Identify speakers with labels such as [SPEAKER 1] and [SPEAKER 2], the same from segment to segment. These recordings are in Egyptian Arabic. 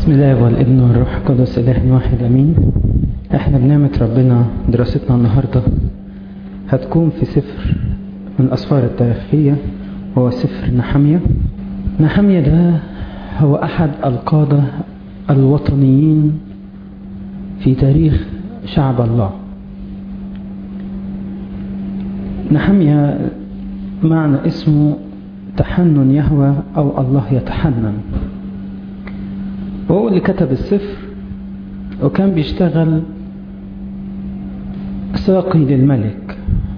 [SPEAKER 1] بسم الله والابن والروح القدس اله واحد امين احنا بنعمة ربنا دراستنا النهاردة هتكون في سفر من الاسفار التاريخية هو سفر نحمية نحمية ده هو احد القادة الوطنيين في تاريخ شعب الله نحمية معنى اسمه تحنن يهوى او الله يتحنن وهو اللي كتب السفر وكان بيشتغل ساقي للملك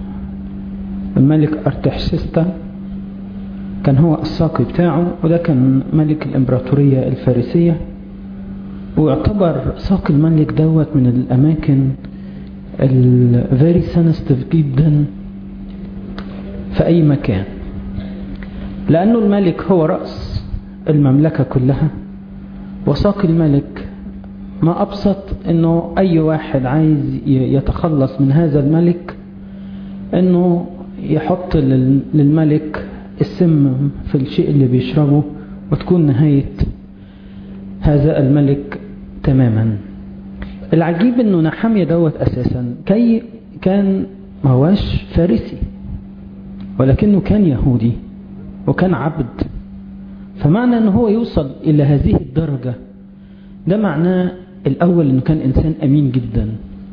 [SPEAKER 1] الملك أرتحشستا كان هو الساقي بتاعه وده كان ملك الإمبراطورية الفارسية ويعتبر ساقي الملك دوت من الأماكن الفيري سنستيف جدا في أي مكان لأنه الملك هو رأس المملكة كلها وساقي الملك ما أبسط أنه أي واحد عايز يتخلص من هذا الملك أنه يحط للملك السم في الشيء اللي بيشربه وتكون نهاية هذا الملك تماما العجيب أنه نحمية دوت أساسا كي كان ما هواش فارسي ولكنه كان يهودي وكان عبد فمعنى أنه هو يوصل إلى هذه الدرجة ده معناه الأول أنه كان إنسان أمين جدا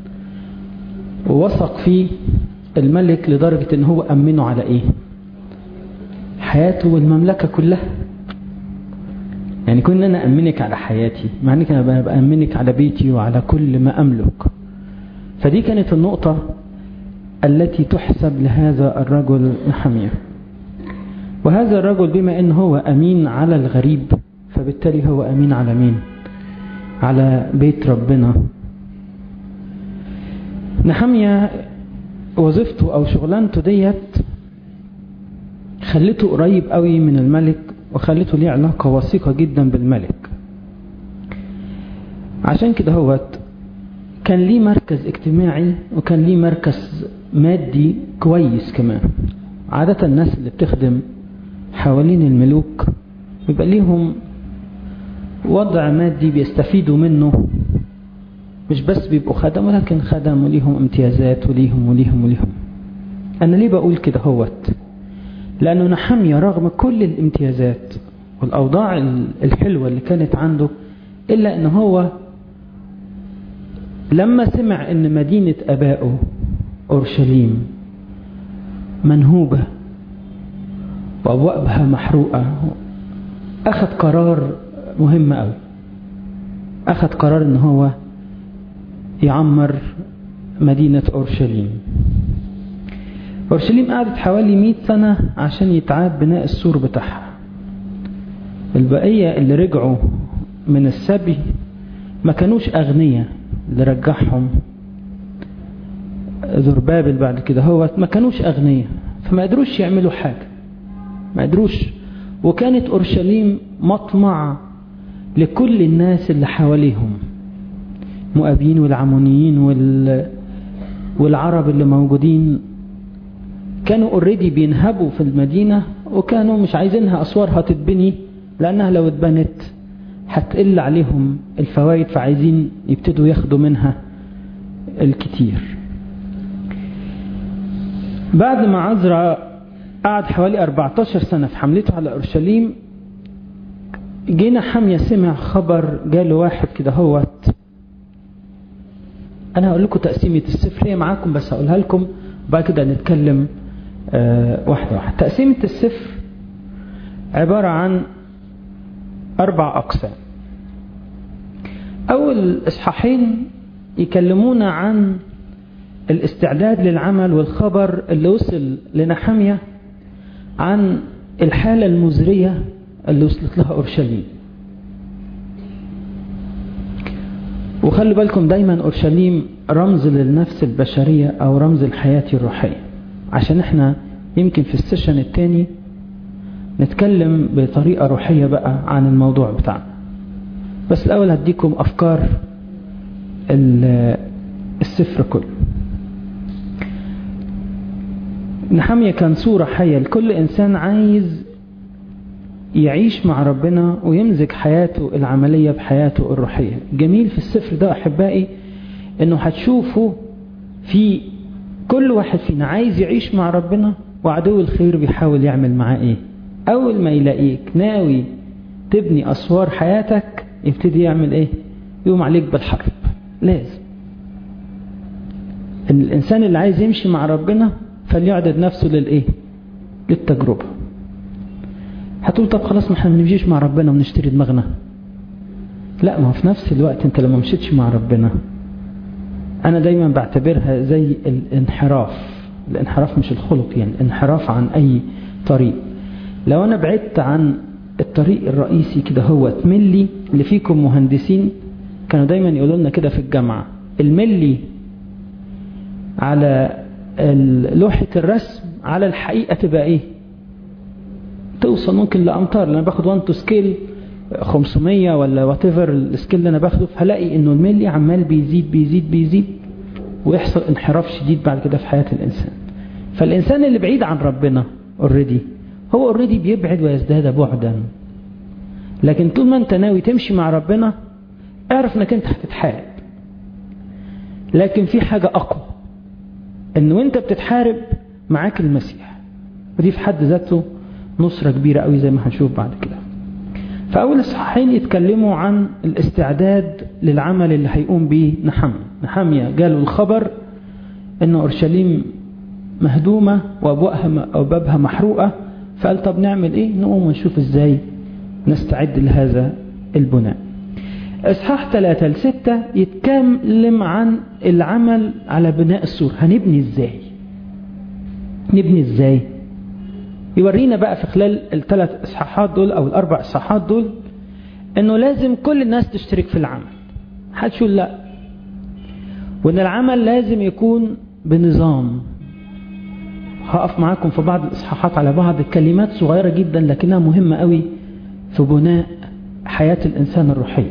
[SPEAKER 1] ووثق فيه الملك لدرجة أنه هو أمنه على إيه حياته والمملكة كلها يعني كنا أنا أمنك على حياتي معنى أنا بأمنك على بيتي وعلى كل ما أملك فدي كانت النقطة التي تحسب لهذا الرجل نحميه وهذا الرجل بما ان هو امين على الغريب فبالتالي هو امين على مين على بيت ربنا نحمية وظيفته او شغلانته ديت خلته قريب قوي من الملك وخلته ليه علاقة وثيقة جدا بالملك عشان كده هوت كان ليه مركز اجتماعي وكان ليه مركز مادي كويس كمان عادة الناس اللي بتخدم حوالين الملوك بيبقى ليهم وضع مادي بيستفيدوا منه مش بس بيبقوا خدم ولكن خدم وليهم امتيازات وليهم وليهم وليهم أنا ليه بقول كده هوت لأنه نحمية رغم كل الامتيازات والأوضاع الحلوة اللي كانت عنده إلا أنه هو لما سمع أن مدينة أبائه أورشليم منهوبة وأبوابها محروقة أخذ قرار مهم أوي أخذ قرار أن هو يعمر مدينة أورشليم أورشليم قعدت حوالي 100 سنة عشان يتعاد بناء السور بتاعها البقية اللي رجعوا من السبي ما كانوش أغنياء اللي رجعهم زربابل بعد كده هو ما كانوش أغنياء فما قدروش يعملوا حاجة ما قدروش وكانت أورشليم مطمع لكل الناس اللي حواليهم مؤابين والعمونيين وال... والعرب اللي موجودين كانوا اوريدي بينهبوا في المدينة وكانوا مش عايزينها أسوارها تتبني لأنها لو اتبنت هتقل عليهم الفوائد فعايزين يبتدوا ياخدوا منها الكتير بعد ما عزرا قعد حوالي 14 سنة في حملته على أورشليم جينا حمية سمع خبر جاله واحد كده هوت أنا هقول لكم تقسيمة السفر هي معاكم بس هقولها لكم وبعد كده نتكلم آه واحدة واحدة تقسيمة السفر عبارة عن أربع أقسام أول إصحاحين يكلمونا عن الاستعداد للعمل والخبر اللي وصل لنحمية عن الحالة المزرية اللي وصلت لها أورشليم وخلوا بالكم دايما أورشليم رمز للنفس البشرية أو رمز الحياة الروحية عشان احنا يمكن في السيشن التاني نتكلم بطريقة روحية بقى عن الموضوع بتاعنا بس الأول هديكم أفكار السفر كله نحمية كان صورة حية لكل إنسان عايز يعيش مع ربنا ويمزج حياته العملية بحياته الروحية جميل في السفر ده أحبائي أنه هتشوفوا في كل واحد فينا عايز يعيش مع ربنا وعدو الخير بيحاول يعمل معاه إيه أول ما يلاقيك ناوي تبني أسوار حياتك يبتدي يعمل إيه يقوم عليك بالحرب لازم الإنسان اللي عايز يمشي مع ربنا فليعدد نفسه للإيه للتجربة هتقول طب خلاص ما احنا ما نمشيش مع ربنا ونشتري دماغنا لا ما هو في نفس الوقت انت لما مشيتش مع ربنا انا دايما بعتبرها زي الانحراف الانحراف مش الخلق يعني الانحراف عن اي طريق لو انا بعدت عن الطريق الرئيسي كده هو ملي اللي فيكم مهندسين كانوا دايما يقولوا لنا كده في الجامعة الملي على لوحة الرسم على الحقيقة تبقى ايه توصل ممكن لأمتار لأن باخد 1 تو سكيل 500 ولا وات ايفر السكيل اللي انا باخده فهلاقي انه الملي عمال بيزيد بيزيد بيزيد ويحصل انحراف شديد بعد كده في حياة الإنسان فالإنسان اللي بعيد عن ربنا اوريدي هو اوريدي بيبعد ويزداد بعدا لكن طول ما انت ناوي تمشي مع ربنا اعرف انك انت هتتحارب لكن في حاجة اقوى ان وانت بتتحارب معاك المسيح ودي في حد ذاته نصرة كبيرة قوي زي ما هنشوف بعد كده فأول الصحيحين يتكلموا عن الاستعداد للعمل اللي هيقوم به نحمية نحمية جاله الخبر ان اورشليم مهدومة وابوابها محروقة فقال طب نعمل ايه نقوم ونشوف ازاي نستعد لهذا البناء اصحاح 3 ل 6 يتكلم عن العمل على بناء السور هنبني ازاي نبني ازاي يورينا بقى في خلال الثلاث اصحاحات دول او الاربع اصحاحات دول انه لازم كل الناس تشترك في العمل محدش يقول لا وان العمل لازم يكون بنظام هقف معاكم في بعض الاصحاحات على بعض الكلمات صغيرة جدا لكنها مهمة قوي في بناء حياة الانسان الروحية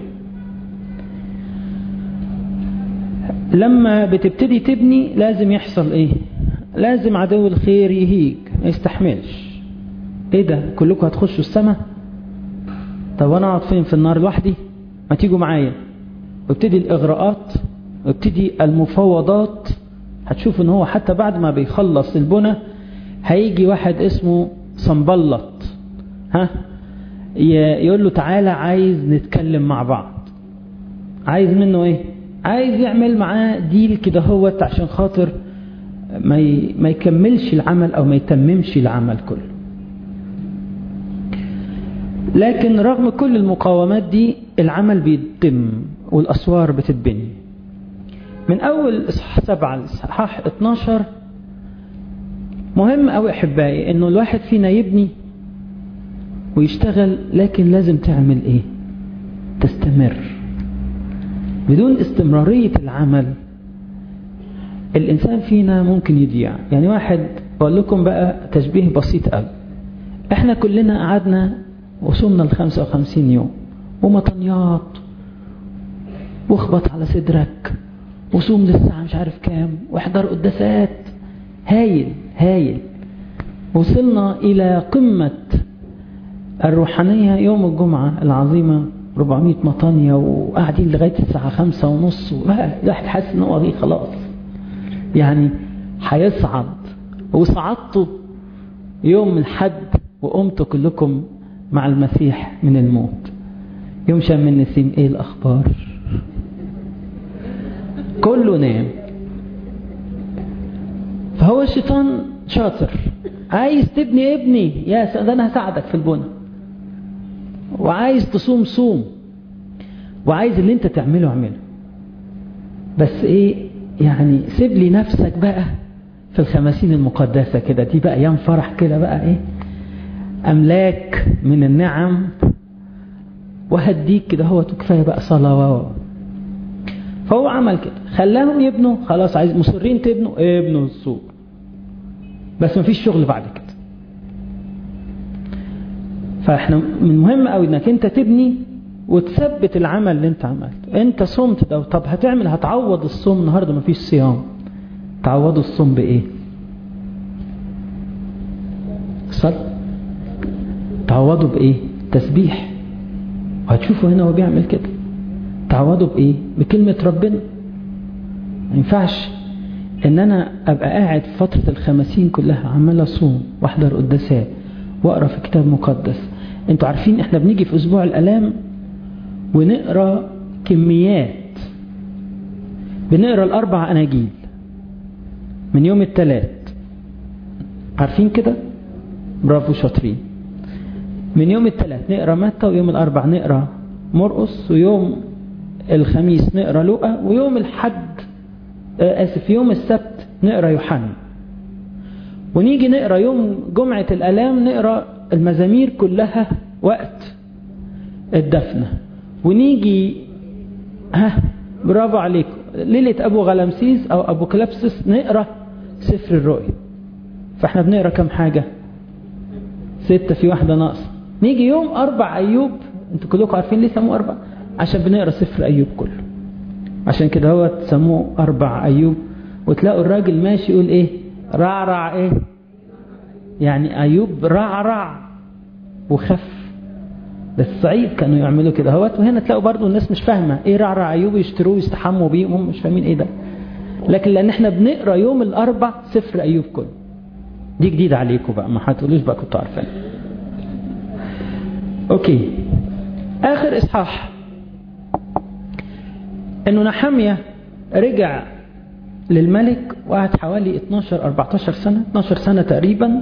[SPEAKER 1] لما بتبتدي تبني لازم يحصل ايه لازم عدو الخير يهيج ما يستحملش ايه ده كلكم هتخشوا السماء طب وانا اقعد فين في النار لوحدي ما تيجوا معايا وابتدي الاغراءات وابتدي المفاوضات هتشوف ان هو حتى بعد ما بيخلص البنى هيجي واحد اسمه صنبلط ها يقول له تعالى عايز نتكلم مع بعض عايز منه ايه عايز يعمل معاه ديل كده هوت عشان خاطر ما ما يكملش العمل او ما يتممش العمل كله لكن رغم كل المقاومات دي العمل بيتم والاسوار بتتبني من اول اصحاح 7 لاصحاح 12 مهم قوي احبائي انه الواحد فينا يبني ويشتغل لكن لازم تعمل ايه تستمر بدون استمرارية العمل الإنسان فينا ممكن يضيع يعني واحد أقول لكم بقى تشبيه بسيط قوي احنا كلنا قعدنا وصلنا ل 55 يوم ومطنيات واخبط على صدرك وصوم للساعة مش عارف كام واحضر قداسات هايل هايل وصلنا إلى قمة الروحانية يوم الجمعة العظيمة 400 مطانية وقاعدين لغاية الساعة خمسة ونص الواحد حاسس ان هو خلاص يعني هيصعد وصعدتوا يوم الحد وقمتوا كلكم مع المسيح من الموت يوم شم النسيم ايه الاخبار كله نام فهو الشيطان شاطر عايز تبني ابني يا ده انا هساعدك في البنى وعايز تصوم صوم وعايز اللي انت تعمله اعمله بس ايه يعني سيب لي نفسك بقى في الخمسين المقدسة كده دي بقى ايام فرح كده بقى ايه املاك من النعم وهديك كده هو كفايه بقى صلاة فهو عمل كده خلاهم يبنوا خلاص عايز مصرين تبنوا ابنوا السوق بس مفيش شغل بعد كده فاحنا من المهم قوي انك انت تبني وتثبت العمل اللي انت عملته انت صمت ده طب هتعمل هتعوض الصوم النهارده مفيش صيام تعوضوا الصوم بايه صل تعوضوا بايه تسبيح وهتشوفوا هنا هو بيعمل كده تعوضوا بإيه بكلمة ربنا ما ينفعش ان انا ابقى قاعد في فترة الخمسين كلها عمال اصوم واحضر قداسات واقرا في كتاب مقدس انتوا عارفين احنا بنيجي في اسبوع الالام ونقرا كميات بنقرا الاربع اناجيل من يوم الثلاث عارفين كده برافو شاطرين من يوم الثلاث نقرا متى ويوم الاربع نقرا مرقس ويوم الخميس نقرا لوقا ويوم الحد آسف يوم السبت نقرا يوحنا ونيجي نقرا يوم جمعة الألام نقرا المزامير كلها وقت الدفنة ونيجي ها برافو عليكم ليلة أبو غلمسيس أو أبو كلابسس نقرا سفر الرؤيا فاحنا بنقرا كم حاجة ستة في واحدة ناقصة نيجي يوم أربع أيوب انتوا كلكم عارفين ليه سموه أربع عشان بنقرا سفر أيوب كله عشان كده هو تسموه أربع أيوب وتلاقوا الراجل ماشي يقول إيه رعرع إيه يعني أيوب رعرع وخف ده الصعيد كانوا يعملوا كده هوت وهنا تلاقوا برضو الناس مش فاهمة إيه رعرع أيوب يشتروه ويستحموا بيه وهم مش فاهمين إيه ده لكن لأن احنا بنقرا يوم الأربع سفر أيوب كله دي جديدة عليكم بقى ما هتقولوش بقى كنتوا عارفين أوكي آخر إصحاح انه نحمية رجع للملك وقعد حوالي 12 14 سنة 12 سنة تقريبا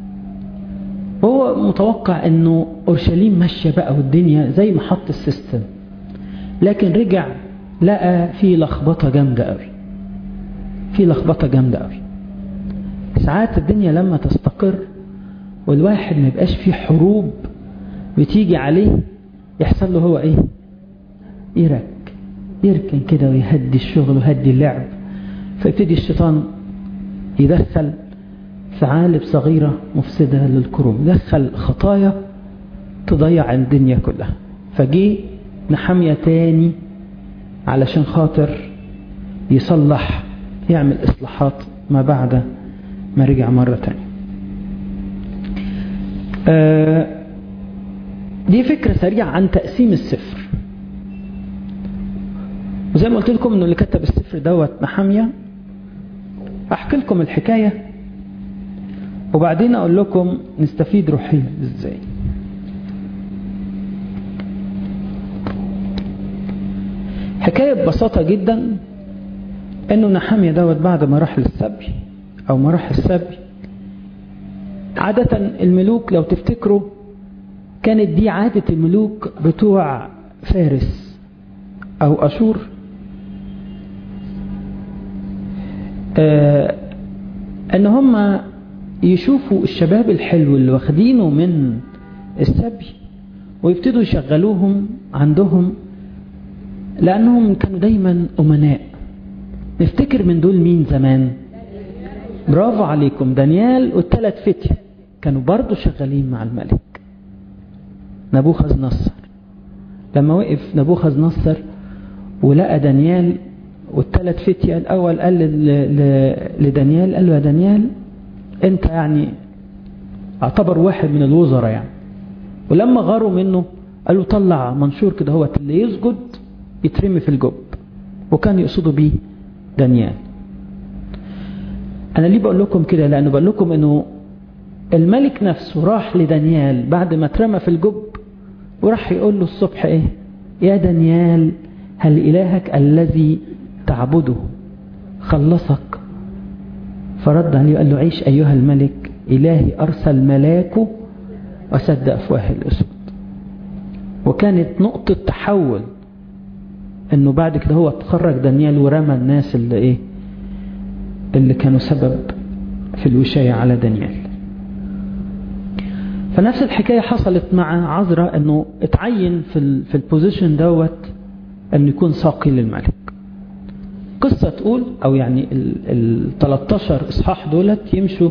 [SPEAKER 1] وهو متوقع انه اورشليم ماشية بقى والدنيا زي ما حط السيستم لكن رجع لقى في لخبطة جامدة قوي في لخبطة جامدة قوي ساعات الدنيا لما تستقر والواحد ما يبقاش فيه حروب بتيجي عليه يحصل له هو ايه يرك يركن كده ويهدي الشغل ويهدي اللعب فيبتدي الشيطان يدخل ثعالب صغيرة مفسدة للكروم يدخل خطايا تضيع الدنيا كلها فجي نحمية تاني علشان خاطر يصلح يعمل إصلاحات ما بعد ما رجع مرة تانية آه دي فكرة سريعة عن تقسيم السفر وزي ما قلت لكم انه اللي كتب السفر دوت نحامية احكي لكم الحكاية وبعدين اقول لكم نستفيد روحيا ازاي حكاية ببساطة جدا انه نحامية دوت بعد ما راح للسبي او ما راح السبي عادة الملوك لو تفتكروا كانت دي عادة الملوك بتوع فارس او اشور آه ان هم يشوفوا الشباب الحلو اللي واخدينه من السبي ويبتدوا يشغلوهم عندهم لانهم كانوا دايما امناء نفتكر من دول مين زمان برافو عليكم دانيال والثلاث فتية كانوا برضو شغالين مع الملك نبوخذ نصر لما وقف نبوخذ نصر ولقى دانيال والثلاث فتية الأول قال لدانيال قال له يا دانيال أنت يعني اعتبر واحد من الوزراء يعني ولما غاروا منه قالوا طلع منشور كده هو اللي يسجد يترمي في الجب وكان يقصدوا بيه دانيال أنا ليه بقول لكم كده لأنه بقول لكم أنه الملك نفسه راح لدانيال بعد ما اترمى في الجب وراح يقول له الصبح ايه يا دانيال هل إلهك الذي تعبده خلصك فرد عليه وقال له عيش أيها الملك إلهي أرسل ملاكه وسد أفواه الأسود وكانت نقطة تحول انه بعد كده هو تخرج دانيال ورمى الناس اللي ايه اللي كانوا سبب في الوشاية على دانيال فنفس الحكاية حصلت مع عذرا انه اتعين في ال في البوزيشن دوت انه يكون ساقي للملك قصة تقول او يعني ال 13 اصحاح دولت يمشوا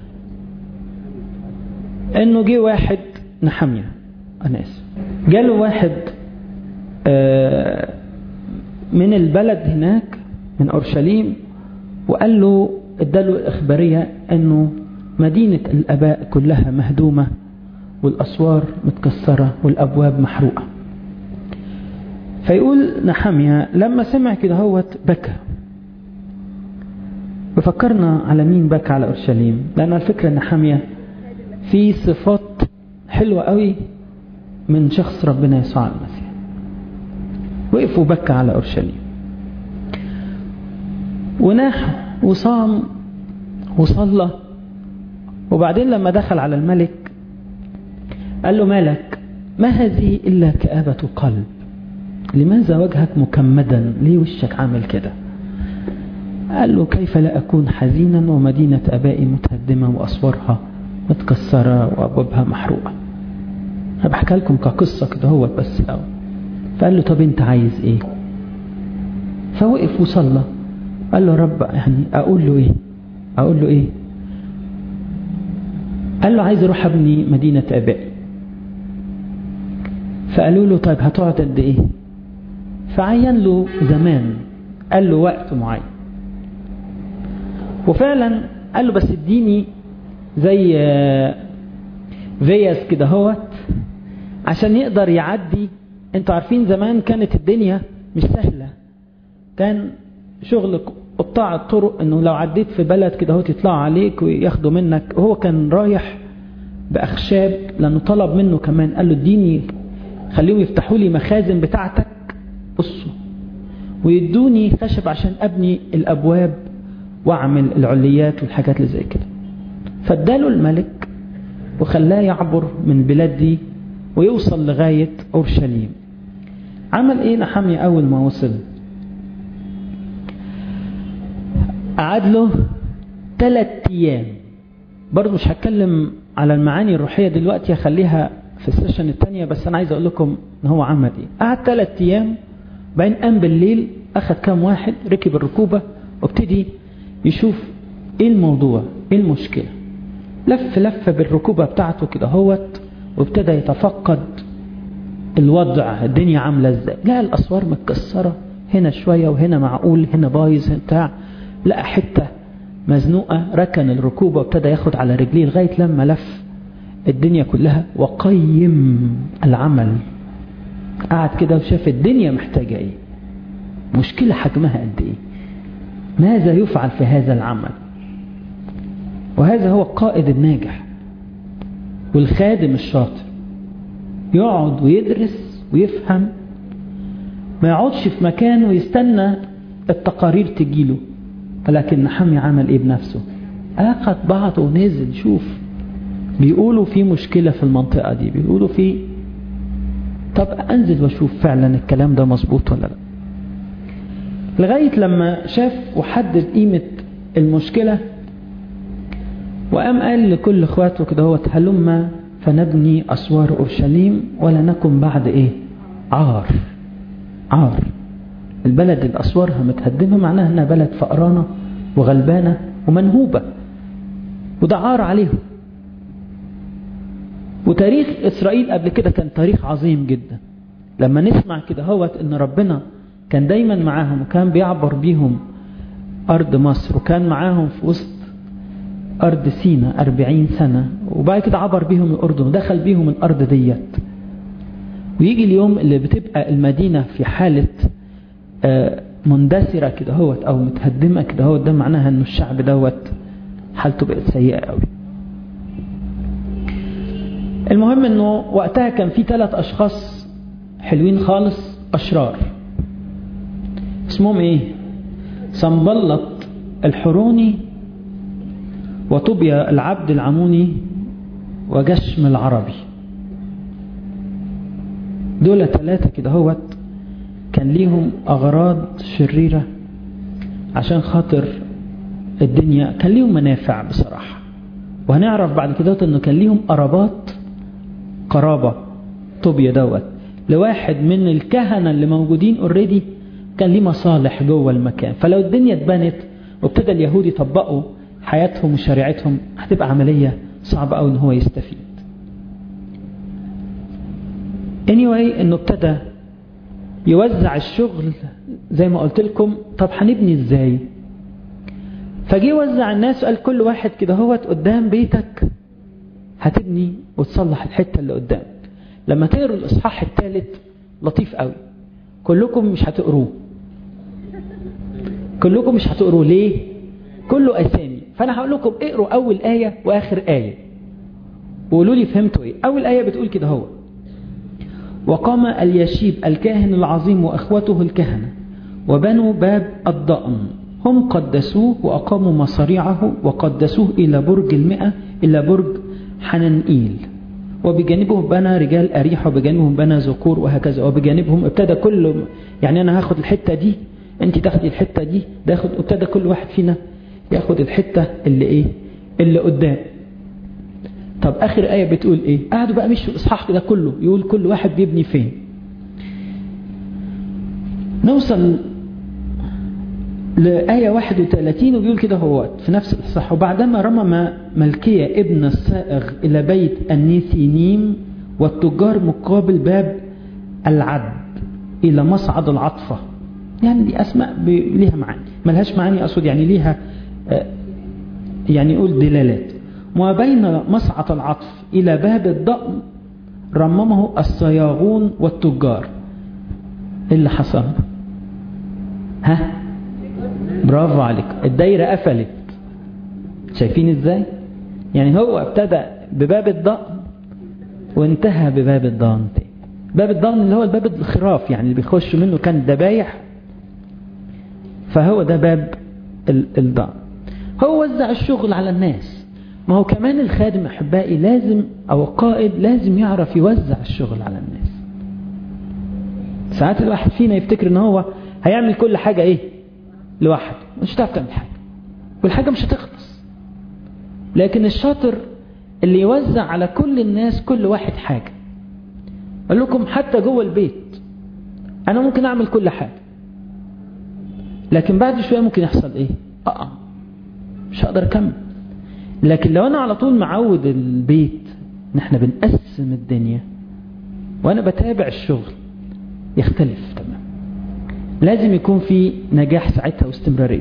[SPEAKER 1] انه جه واحد نحمية انا اسف جاله واحد من البلد هناك من اورشليم وقال له اداله الاخبارية انه مدينة الاباء كلها مهدومة والأسوار متكسرة والأبواب محروقة فيقول نحمية لما سمع كده هوت بكى وفكرنا على مين بكى على أورشليم لأن الفكرة نحمية في صفات حلوة قوي من شخص ربنا يسوع المسيح وقف وبكى على أورشليم وناح وصام وصلى وبعدين لما دخل على الملك قال له مالك ما هذه إلا كآبة قلب لماذا وجهك مكمدا ليه وشك عامل كده قال له كيف لا أكون حزينا ومدينة أبائي متهدمة وأسوارها متكسرة وأبوابها محروقة بحكي لكم كقصة كده هو بس الأول فقال له طب أنت عايز إيه فوقف وصلى قال له رب يعني أقول له إيه أقول له إيه قال له عايز أروح أبني مدينة أبائي فقالوا له طيب هتقعد قد إيه فعين له زمان قال له وقت معين وفعلا قال له بس اديني زي فياس كده هوت عشان يقدر يعدي انتوا عارفين زمان كانت الدنيا مش سهلة كان شغل قطاع الطرق انه لو عديت في بلد كده هوت يطلعوا عليك وياخدوا منك وهو كان رايح بأخشاب لأنه طلب منه كمان قال له اديني خليهم يفتحوا لي مخازن بتاعتك بصوا ويدوني خشب عشان أبني الأبواب وأعمل العليات والحاجات اللي زي كده فاداله الملك وخلاه يعبر من البلاد دي ويوصل لغاية أورشليم عمل إيه نحمي أول ما وصل قعد له ثلاث أيام برضه مش هتكلم على المعاني الروحية دلوقتي هخليها في السيشن الثانية بس أنا عايز أقول لكم إن هو عمل إيه قعد ثلاث أيام بعدين قام بالليل أخذ كام واحد ركب الركوبة وابتدي يشوف إيه الموضوع إيه المشكلة لف لف بالركوبة بتاعته كده هوت وابتدى يتفقد الوضع الدنيا عاملة ازاي لا الأسوار متكسرة هنا شوية وهنا معقول هنا بايظ بتاع لقى حتة مزنوقة ركن الركوبة وابتدى ياخد على رجليه لغاية لما لف الدنيا كلها وقيم العمل قعد كده وشاف الدنيا محتاجة ايه مشكلة حجمها قد ايه ماذا يفعل في هذا العمل وهذا هو القائد الناجح والخادم الشاطر يقعد ويدرس ويفهم ما يقعدش في مكان ويستنى التقارير تجيله ولكن نحمي عمل ايه بنفسه اخذ بعضه ونزل شوف بيقولوا في مشكلة في المنطقة دي بيقولوا في طب انزل واشوف فعلا الكلام ده مظبوط ولا لا لغاية لما شاف وحدد قيمة المشكلة وقام قال لكل اخواته كده هو هلما فنبني أسوار أورشليم ولا نكن بعد إيه عار عار البلد اللي أسوارها متهدمة معناها أنها بلد فقرانة وغلبانة ومنهوبة وده عار عليهم وتاريخ إسرائيل قبل كده كان تاريخ عظيم جدا لما نسمع كده هوت أن ربنا كان دايما معاهم وكان بيعبر بيهم أرض مصر وكان معاهم في وسط أرض سينا أربعين سنة وبعد كده عبر بيهم الأردن ودخل بيهم الأرض ديت ويجي اليوم اللي بتبقى المدينة في حالة مندثرة كده هوت أو متهدمة كده هوت ده معناها أنه الشعب دوت حالته بقت سيئة قوي المهم أنه وقتها كان في ثلاث أشخاص حلوين خالص أشرار اسمهم إيه صنبلط الحروني وطوبيا العبد العموني وجشم العربي دول ثلاثة كده هوت كان ليهم أغراض شريرة عشان خاطر الدنيا كان ليهم منافع بصراحة وهنعرف بعد كده انه كان ليهم قرابات قرابة طوبيا دوت لواحد من الكهنة اللي موجودين اوريدي كان ليه مصالح جوه المكان فلو الدنيا اتبنت وابتدى اليهود يطبقوا حياتهم وشريعتهم هتبقى عملية صعبة أوي ان هو يستفيد anyway انه ابتدى يوزع الشغل زي ما قلت لكم طب هنبني ازاي فجي وزع الناس وقال كل واحد كده هوت قدام بيتك هتبني وتصلح الحتة اللي قدام لما تقروا الإصحاح الثالث لطيف قوي كلكم مش هتقروه كلكم مش هتقروه ليه كله أسامي فأنا هقول لكم اقروا أول آية وآخر آية وقولوا لي فهمتوا ايه أول آية بتقول كده هو وقام اليشيب الكاهن العظيم وأخوته الكهنة وبنوا باب الضأن هم قدسوه وأقاموا مصاريعه وقدسوه إلى برج المئة إلى برج حننئيل وبجانبه بنى رجال أريح وبجانبهم بنى ذكور وهكذا وبجانبهم ابتدى كل يعني أنا هاخد الحتة دي أنت تاخدي الحتة دي ده ياخد ابتدى كل واحد فينا ياخد الحتة اللي إيه اللي قدام طب آخر آية بتقول إيه قعدوا بقى مشوا الإصحاح ده كله يقول كل واحد بيبني فين نوصل لآية 31 وبيقول كده هو في نفس الإصحاح وبعدما رمم ملكية ابن السائغ إلى بيت النيثينيم والتجار مقابل باب العد إلى مصعد العطفة يعني دي أسماء ليها معاني ملهاش معاني أقصد يعني ليها يعني يقول دلالات وما بين مصعد العطف إلى باب الضأن رممه الصياغون والتجار اللي حصل ها برافو عليك الدايرة قفلت شايفين ازاي يعني هو ابتدى بباب الضأن وانتهى بباب الضأن تاني باب الضأن اللي هو الباب الخراف يعني اللي بيخش منه كان الذبايح فهو ده باب الضأن هو وزع الشغل على الناس ما هو كمان الخادم احبائي لازم او القائد لازم يعرف يوزع الشغل على الناس ساعات الواحد فينا يفتكر ان هو هيعمل كل حاجة ايه لوحده مش هتعرف تعمل حاجة والحاجة مش هتخلص لكن الشاطر اللي يوزع على كل الناس كل واحد حاجة أقول لكم حتى جوه البيت أنا ممكن أعمل كل حاجة لكن بعد شوية ممكن يحصل إيه أقع مش هقدر أكمل لكن لو أنا على طول معود البيت إن إحنا بنقسم الدنيا وأنا بتابع الشغل يختلف تمام لازم يكون في نجاح ساعتها واستمرارية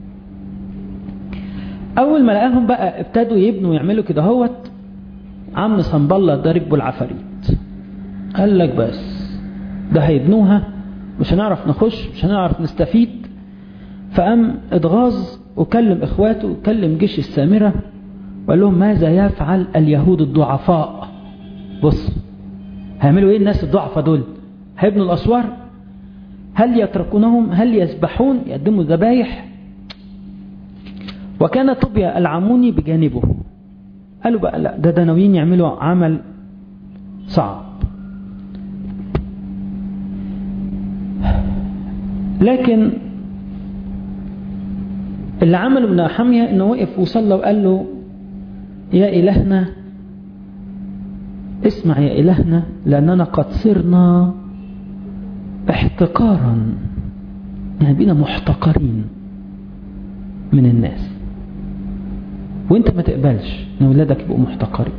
[SPEAKER 1] أول ما لقاهم بقى ابتدوا يبنوا ويعملوا كده هوت عم صنبلة ده ركبوا العفاريت قال لك بس ده هيبنوها مش هنعرف نخش مش هنعرف نستفيد فقام اتغاظ وكلم اخواته وكلم جيش السامرة وقال لهم ماذا يفعل اليهود الضعفاء بص هيعملوا ايه الناس الضعفاء دول هيبنوا الاسوار هل يتركونهم هل يسبحون يقدموا ذبايح وكان طوبيا العموني بجانبه قالوا بقى لا ده ده ناويين يعملوا عمل صعب لكن اللي عمله ابن حمية انه وقف وصلى وقال له يا إلهنا اسمع يا إلهنا لأننا قد صرنا احتقارا يعني بقينا محتقرين من الناس وانت ما تقبلش ان اولادك يبقوا محتقرين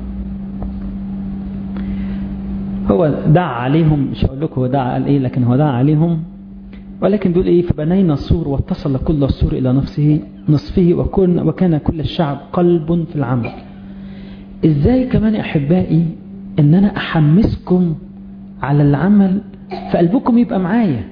[SPEAKER 1] هو دعا عليهم مش هقول لكم هو دعا قال ايه لكن هو دعا عليهم ولكن بيقول ايه فبنينا السور واتصل كل السور الى نفسه نصفه وكن وكان كل الشعب قلب في العمل ازاي كمان يا احبائي ان انا احمسكم على العمل فقلبكم يبقى معايا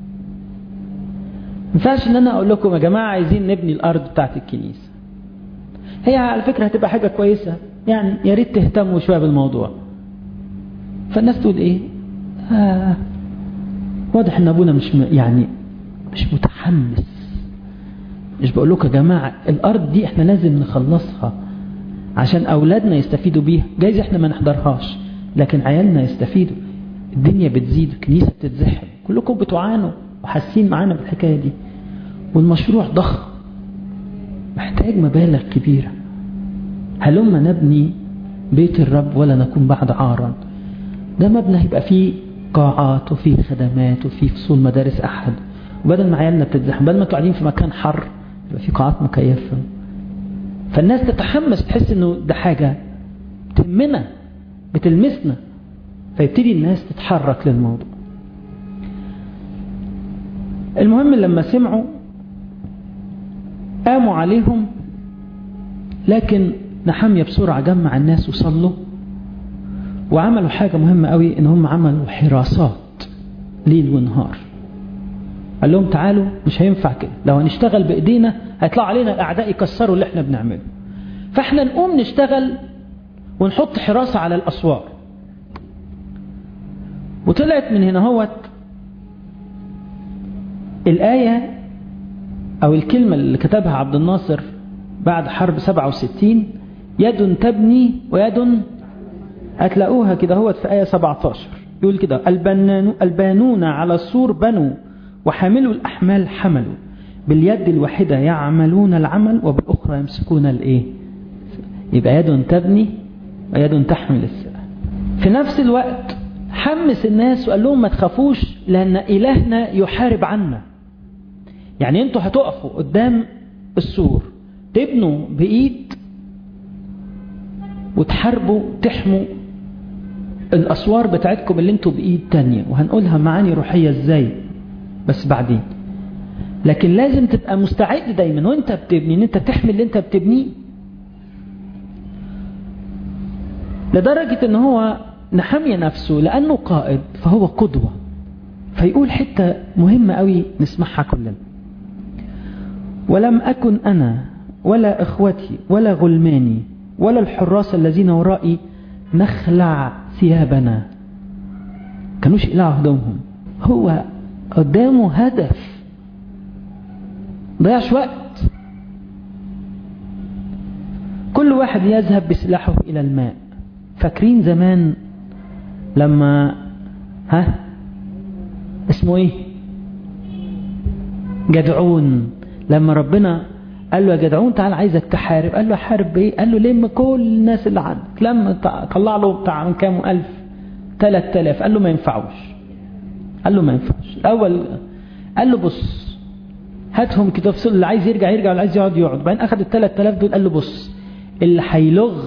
[SPEAKER 1] ما ينفعش ان انا اقول لكم يا جماعه عايزين نبني الارض بتاعت الكنيسه هي على فكره هتبقى حاجه كويسه يعني يا ريت تهتموا شويه بالموضوع فالناس تقول ايه آه واضح ان ابونا مش م... يعني مش متحمس مش بقول لكم يا جماعه الارض دي احنا لازم نخلصها عشان اولادنا يستفيدوا بيها جايز احنا ما نحضرهاش لكن عيالنا يستفيدوا الدنيا بتزيد الكنيسه بتتزحم كلكم بتعانوا وحاسين معانا بالحكايه دي والمشروع ضخم محتاج مبالغ كبيره هلما نبني بيت الرب ولا نكون بعد عارا ده مبنى هيبقى فيه قاعات وفيه خدمات وفيه فصول مدارس أحد وبدل ما عيالنا بتتزحم بدل ما قاعدين في مكان حر يبقى في قاعات مكيفة فالناس تتحمس تحس انه ده حاجة تهمنا بتلمسنا فيبتدي الناس تتحرك للموضوع المهم لما سمعوا قاموا عليهم لكن نحمية بسرعة جمع الناس وصلوا وعملوا حاجة مهمة قوي ان هم عملوا حراسات ليل ونهار قال لهم تعالوا مش هينفع كده لو هنشتغل بايدينا هيطلع علينا الاعداء يكسروا اللي احنا بنعمله فاحنا نقوم نشتغل ونحط حراسة على الاسوار وطلعت من هنا هوت الآية أو الكلمة اللي كتبها عبد الناصر بعد حرب 67 يد تبني ويد هتلاقوها كده هوت في آية 17 يقول كده البنان البانون على السور بنوا وحاملوا الأحمال حملوا باليد الواحدة يعملون العمل وبالأخرى يمسكون الإيه يبقى يد تبني ويد تحمل السلاح في نفس الوقت حمس الناس وقال لهم ما تخافوش لأن إلهنا يحارب عنا يعني انتوا هتقفوا قدام السور تبنوا بإيد وتحاربوا تحموا الأسوار بتاعتكم اللي انتوا بإيد تانية وهنقولها معاني روحية ازاي بس بعدين لكن لازم تبقى مستعد دايما وانت بتبني ان انت تحمي اللي انت بتبنيه لدرجة ان هو نحمي نفسه لأنه قائد فهو قدوة فيقول حتة مهمة قوي نسمعها كلنا ولم أكن أنا ولا إخوتي ولا غلماني ولا الحراس الذين ورائي نخلع ثيابنا كانوش يقلعوا هدومهم هو قدامه هدف ضيعش وقت كل واحد يذهب بسلاحه إلى الماء فاكرين زمان لما ها اسمه ايه جدعون لما ربنا قال له يا جدعون تعال عايزك تحارب قال له حارب بايه قال له لم كل الناس اللي عندك لما طلع له بتاع من كام الف ثلاث الاف قال له ما ينفعوش قال له ما ينفعش الاول قال له بص هاتهم كده في اللي عايز يرجع يرجع واللي عايز يقعد يقعد بعدين اخذ الثلاث الاف دول قال له بص اللي هيلغ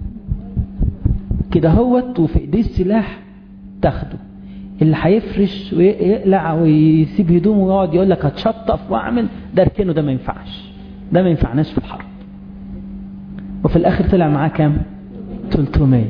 [SPEAKER 1] كده هوت وفي ايديه السلاح تاخده اللي هيفرش ويقلع ويسيب هدومه ويقعد يقول لك هتشطف واعمل ده اركنه ده ما ينفعش ده ما ينفعناش في الحرب وفي الاخر طلع معاه كام 300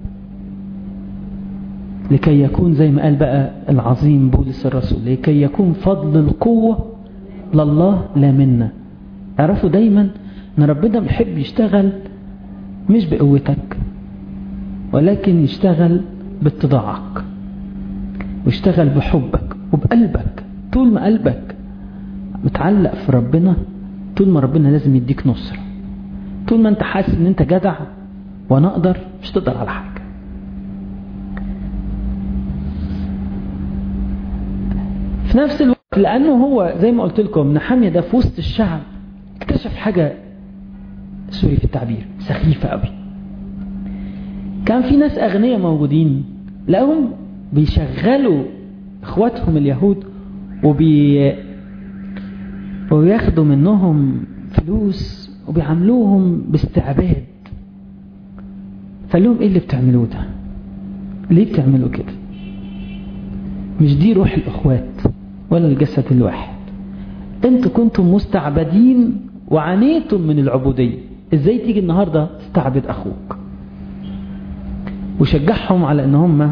[SPEAKER 1] لكي يكون زي ما قال بقى العظيم بولس الرسول لكي يكون فضل القوة لله لا منا اعرفوا دايما ان ربنا بيحب يشتغل مش بقوتك ولكن يشتغل باتضاعك ويشتغل بحبك وبقلبك طول ما قلبك متعلق في ربنا طول ما ربنا لازم يديك نصرة طول ما انت حاسس ان انت جدع وانا اقدر مش تقدر على حاجة في نفس الوقت لانه هو زي ما قلت لكم نحامية ده في وسط الشعب اكتشف حاجة سوري في التعبير سخيفة قوي كان في ناس اغنياء موجودين لقوهم بيشغلوا اخواتهم اليهود وبي وياخدوا منهم فلوس وبيعاملوهم باستعباد فقال لهم ايه اللي بتعملوه ده ليه بتعملوا كده مش دي روح الاخوات ولا الجسد الواحد انتوا كنتم مستعبدين وعانيتم من العبودية ازاي تيجي النهاردة تستعبد اخوك وشجعهم على ان هم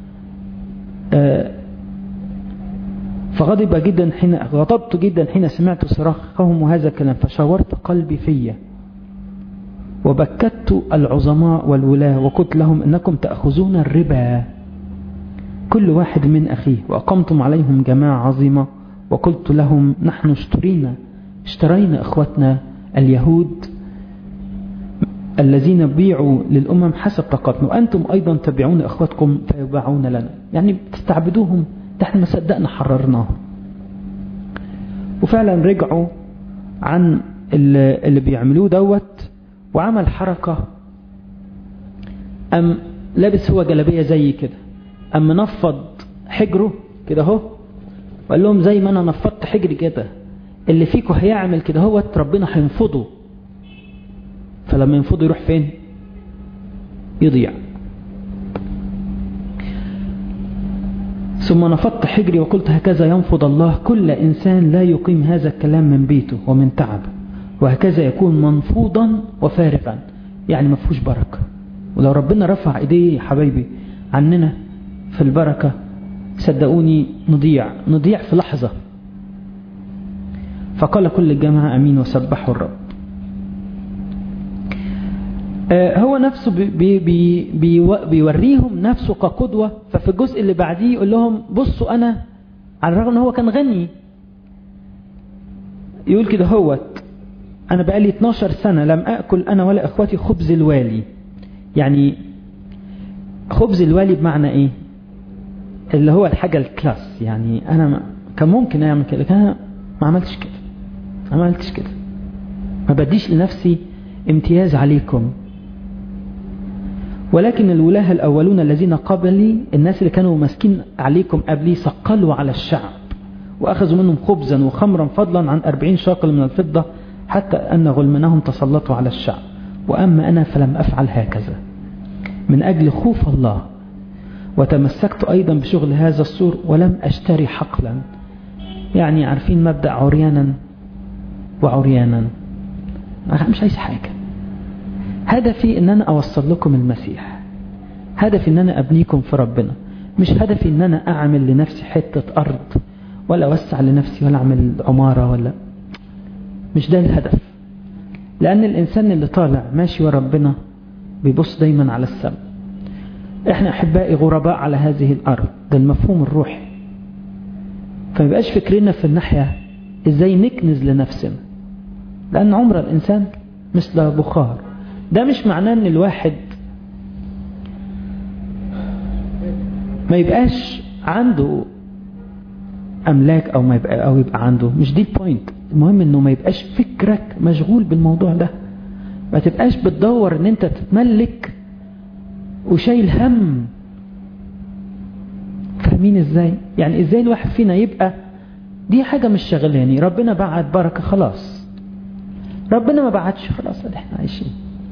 [SPEAKER 1] فغضب جدا حين غضبت جدا حين سمعت صراخهم وهذا الكلام فشاورت قلبي فيا وبكت العظماء والولاة وقلت لهم انكم تأخذون الربا كل واحد من أخيه وأقمتم عليهم جماعة عظيمة وقلت لهم نحن اشترينا اشترينا اخوتنا اليهود الذين بيعوا للأمم حسب طاقتنا وأنتم أيضا تبيعون أخواتكم فيباعون لنا يعني بتستعبدوهم ده احنا ما صدقنا حررناهم وفعلا رجعوا عن اللي بيعملوه دوت وعمل حركة أم لابس هو جلبية زي كده أم نفض حجره كده اهو وقال لهم زي ما أنا نفضت حجري كده اللي فيكم هيعمل كده هوت ربنا هينفضه فلما ينفض يروح فين يضيع ثم نفضت حجري وقلت هكذا ينفض الله كل إنسان لا يقيم هذا الكلام من بيته ومن تعبه وهكذا يكون منفوضا وفارغا يعني ما فيهوش بركة ولو ربنا رفع ايديه يا حبايبي عننا في البركة صدقوني نضيع نضيع في لحظة فقال كل الجماعة أمين وسبحوا الرب هو نفسه بي بي بي بيوريهم نفسه كقدوة ففي الجزء اللي بعديه يقول لهم بصوا أنا على الرغم أنه هو كان غني يقول كده هوت أنا بقالي 12 سنة لم أكل أنا ولا إخواتي خبز الوالي يعني خبز الوالي بمعنى إيه اللي هو الحاجة الكلاس يعني أنا كان ممكن أعمل كده لكن أنا ما عملتش كده ما عملتش كده ما بديش لنفسي امتياز عليكم ولكن الولاة الأولون الذين قبلي الناس اللي كانوا ماسكين عليكم قبلي سقلوا على الشعب وأخذوا منهم خبزا وخمرا فضلا عن أربعين شاقل من الفضة حتى أن غلمنهم تسلطوا على الشعب وأما أنا فلم أفعل هكذا من أجل خوف الله وتمسكت أيضا بشغل هذا السور ولم أشتري حقلا يعني عارفين مبدأ عريانا وعريانا مش عايز حاجة هدفي ان انا اوصل لكم المسيح هدفي ان انا ابنيكم في ربنا مش هدفي ان انا اعمل لنفسي حتة ارض ولا اوسع لنفسي ولا اعمل عمارة ولا مش ده الهدف لان الانسان اللي طالع ماشي ورا ربنا بيبص دايما على السماء احنا احبائي غرباء على هذه الارض ده المفهوم الروحي فما يبقاش فكرنا في الناحية ازاي نكنز لنفسنا لان عمر الانسان مثل بخار ده مش معناه ان الواحد ما يبقاش عنده املاك او ما يبقى او يبقى عنده مش دي البوينت المهم انه ما يبقاش فكرك مشغول بالموضوع ده ما تبقاش بتدور ان انت تتملك وشايل هم فاهمين ازاي يعني ازاي الواحد فينا يبقى دي حاجة مش شغلاني ربنا بعت بركة خلاص ربنا ما بعتش خلاص اللي احنا عايشين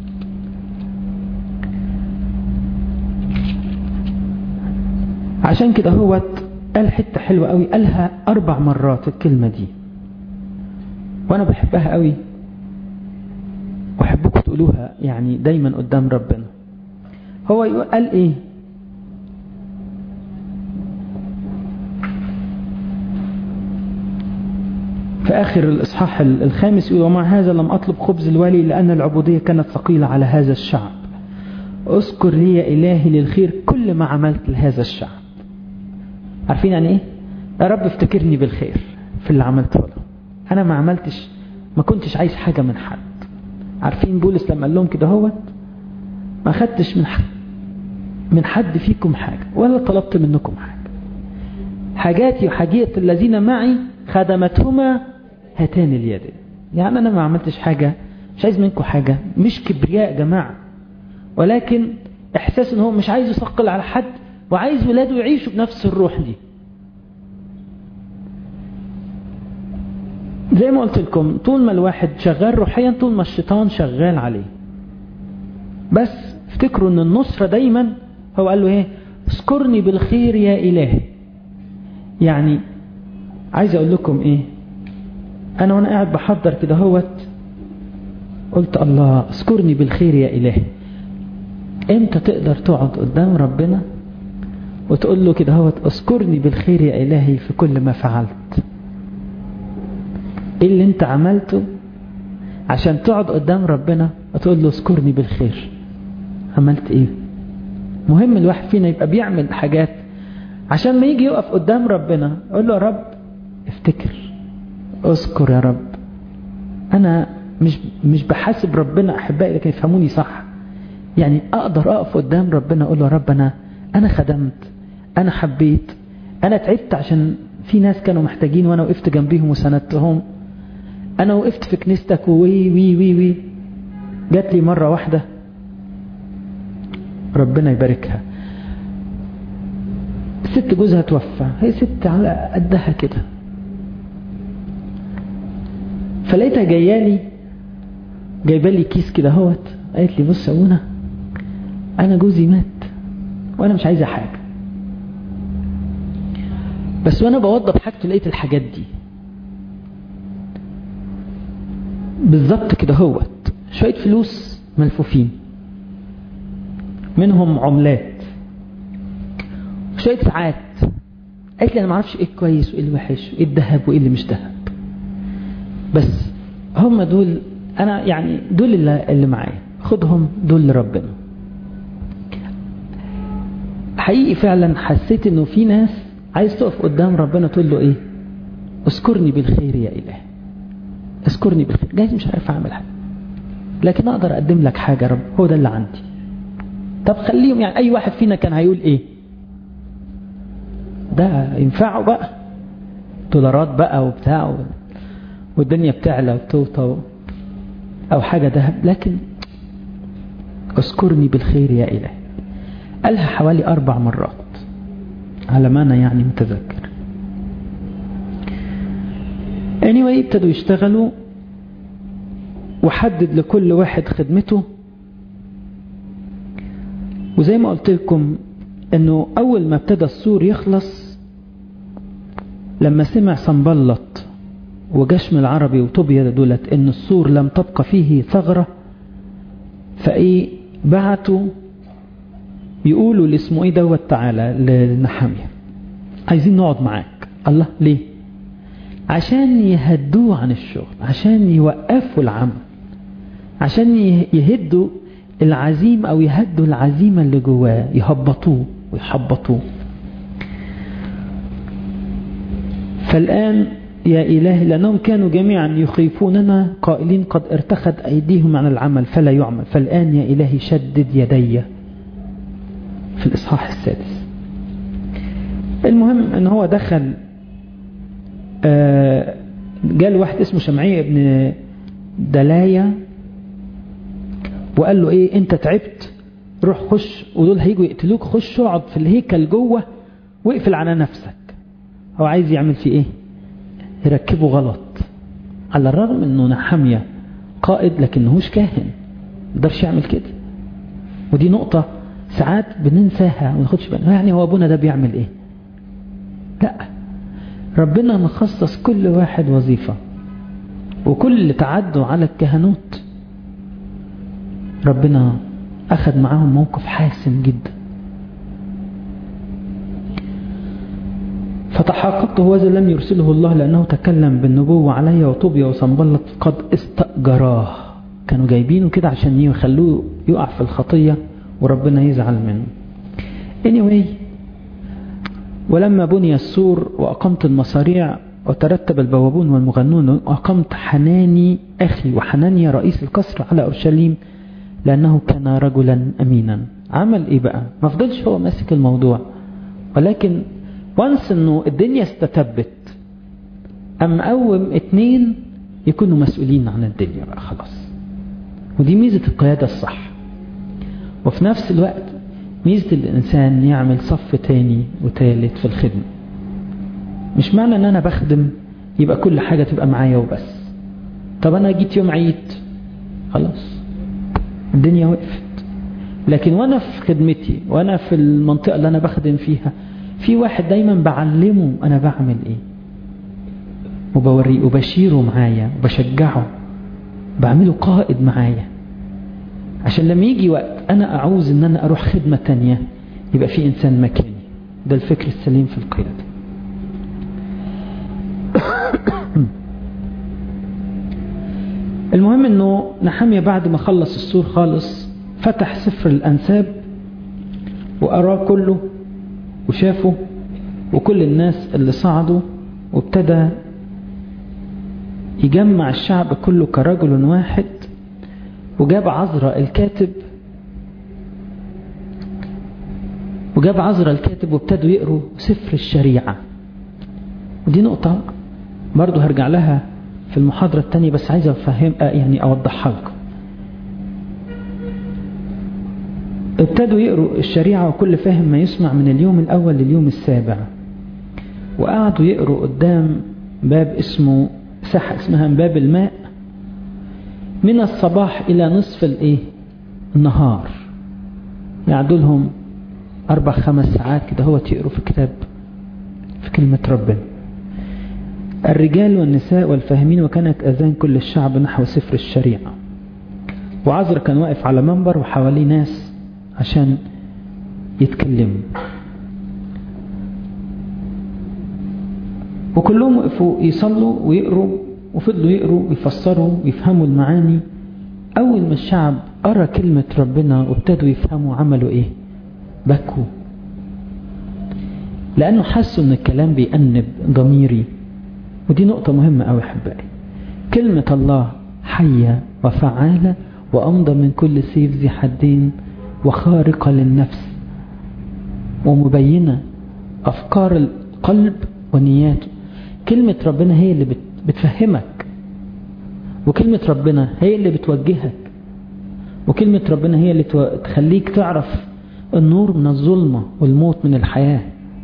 [SPEAKER 1] عشان كده هو قال حتة حلوة قوي قالها أربع مرات الكلمة دي وأنا بحبها قوي وأحبكم تقولوها يعني دايما قدام ربنا هو قال إيه في آخر الإصحاح الخامس يقول ومع هذا لم أطلب خبز الوالي لأن العبودية كانت ثقيلة على هذا الشعب اذكر لي يا إلهي للخير كل ما عملت لهذا الشعب عارفين يعني ايه يا رب افتكرني بالخير في اللي عملته له انا ما عملتش ما كنتش عايز حاجة من حد عارفين بولس لما قال لهم كده هو ما خدتش من حد من حد فيكم حاجة ولا طلبت منكم حاجة حاجاتي وحاجات الذين معي خدمتهما هاتان اليدين يعني انا ما عملتش حاجة مش عايز منكم حاجة مش كبرياء يا جماعة ولكن احساس ان هو مش عايز يثقل على حد وعايز ولاده يعيشوا بنفس الروح دي زي ما قلت لكم طول ما الواحد شغال روحيا طول ما الشيطان شغال عليه بس افتكروا ان النصرة دايما هو قال له ايه اذكرني بالخير يا الهي يعني عايز اقول لكم ايه انا وانا قاعد بحضر كده هوت قلت الله اذكرني بالخير يا الهي امتى تقدر تقعد قدام ربنا وتقول له كده هوت اذكرني بالخير يا الهي في كل ما فعلت ايه اللي انت عملته عشان تقعد قدام ربنا وتقول له اذكرني بالخير عملت ايه مهم الواحد فينا يبقى بيعمل حاجات عشان ما يجي يقف قدام ربنا يقول له يا رب افتكر اذكر يا رب انا مش مش بحاسب ربنا احبائي لكن يفهموني صح يعني اقدر اقف قدام ربنا اقول له يا رب انا انا خدمت انا حبيت انا تعبت عشان في ناس كانوا محتاجين وانا وقفت جنبيهم وسندتهم انا وقفت في كنيستك وي وي وي وي جات لي مرة واحدة ربنا يباركها ست جوزها توفى هي ست على قدها كده فلقيتها جايالي جايبه لي كيس كده اهوت قالت لي بص يا ابونا انا جوزي مات وانا مش عايزه حاجه بس وانا بوضب حاجته لقيت الحاجات دي بالظبط كده هوت شويه فلوس ملفوفين منهم عملات شوية ساعات قالت لي انا ما اعرفش ايه كويس وايه الوحش وايه الذهب وايه اللي مش ذهب بس هم دول انا يعني دول اللي, اللي معايا خدهم دول لربنا حقيقي فعلا حسيت انه في ناس عايز تقف قدام ربنا تقول له ايه اذكرني بالخير يا اله اذكرني بالخير جايز مش عارف اعمل حاجه لكن اقدر اقدم لك حاجه يا رب هو ده اللي عندي طب خليهم يعني اي واحد فينا كان هيقول ايه ده ينفعه بقى دولارات بقى وبتاع والدنيا بتعلى وتوطى او حاجه ذهب لكن اذكرني بالخير يا اله قالها حوالي اربع مرات على ما انا يعني متذكر anyway ابتدوا يشتغلوا وحدد لكل واحد خدمته وزي ما قلت لكم انه اول ما ابتدى السور يخلص لما سمع صنبلط وجشم العربي وطوبيا دولت ان السور لم تبقى فيه ثغرة فايه بعتوا يقولوا لاسمه ايه دوت تعالى لنحامية عايزين نقعد معاك الله ليه عشان يهدوه عن الشغل عشان يوقفوا العمل عشان يهدوا العزيمة او يهدوا العزيمة اللي جواه يهبطوه ويحبطوه فالآن يا إله لأنهم كانوا جميعا يخيفوننا قائلين قد ارتخت أيديهم عن العمل فلا يعمل فالآن يا إلهي شدد يدي في الإصحاح السادس المهم أن هو دخل جال واحد اسمه شمعية ابن دلايا وقال له ايه انت تعبت روح خش ودول هيجوا يقتلوك خش اقعد في الهيكل جوه واقفل على نفسك هو عايز يعمل فيه ايه يركبه غلط على الرغم انه نحمية قائد لكنهوش كاهن مقدرش يعمل كده ودي نقطة ساعات بننساها وما ناخدش بالنا يعني هو ابونا ده بيعمل ايه لا ربنا مخصص كل واحد وظيفة وكل اللي تعدوا على الكهنوت ربنا أخذ معاهم موقف حاسم جدا فتحققت هذا لم يرسله الله لأنه تكلم بالنبوة علي وطوبيا وصنبلط قد استأجراه كانوا جايبينه كده عشان يخلوه يقع في الخطية وربنا يزعل منه anyway ولما بني السور وأقمت المصاريع وترتب البوابون والمغنون وأقمت حناني أخي وحنانيا رئيس القصر على أورشليم لأنه كان رجلا أمينا عمل إيه بقى ما فضلش هو ماسك الموضوع ولكن وانس انه الدنيا استتبت أم قوم اتنين يكونوا مسؤولين عن الدنيا بقى خلاص ودي ميزة القيادة الصح وفي نفس الوقت ميزة الإنسان يعمل صف تاني وتالت في الخدمة مش معنى ان انا بخدم يبقى كل حاجة تبقى معايا وبس طب انا جيت يوم عيد خلاص الدنيا وقفت لكن وانا في خدمتي وانا في المنطقة اللي انا بخدم فيها في واحد دايما بعلمه انا بعمل ايه وبوريه وبشيره معايا وبشجعه بعمله قائد معايا عشان لما يجي وقت انا اعوز ان انا اروح خدمة تانية يبقى في انسان مكاني ده الفكر السليم في القيادة المهم انه نحمية بعد ما خلص السور خالص فتح سفر الانساب وقراه كله وشافه وكل الناس اللي صعدوا وابتدى يجمع الشعب كله كرجل واحد وجاب عذراء الكاتب وجاب عذراء الكاتب وابتدوا يقروا سفر الشريعة ودي نقطة برضو هرجع لها في المحاضرة التانية بس عايز أفهم يعني أوضحها لكم ابتدوا يقروا الشريعة وكل فاهم ما يسمع من اليوم الأول لليوم السابع وقعدوا يقروا قدام باب اسمه ساحة اسمها باب الماء من الصباح إلى نصف الايه النهار يعدوا لهم أربع خمس ساعات كده هو تقروا في كتاب في كلمة ربنا الرجال والنساء والفاهمين وكانت أذان كل الشعب نحو سفر الشريعة وعذر كان واقف على منبر وحواليه ناس عشان يتكلموا وكلهم وقفوا يصلوا ويقروا وفضلوا يقروا ويفسروا ويفهموا المعاني أول ما الشعب قرأ كلمة ربنا وابتدوا يفهموا عملوا إيه بكوا لأنه حسوا أن الكلام بيأنب ضميري ودي نقطة مهمة أوي أحبائي كلمة الله حية وفعالة وأمضى من كل سيف ذي حدين وخارقة للنفس ومبينة أفكار القلب ونياته كلمة ربنا هي اللي بتفهمك وكلمة ربنا هي اللي بتوجهك وكلمة ربنا هي اللي تخليك تعرف النور من الظلمة والموت من الحياة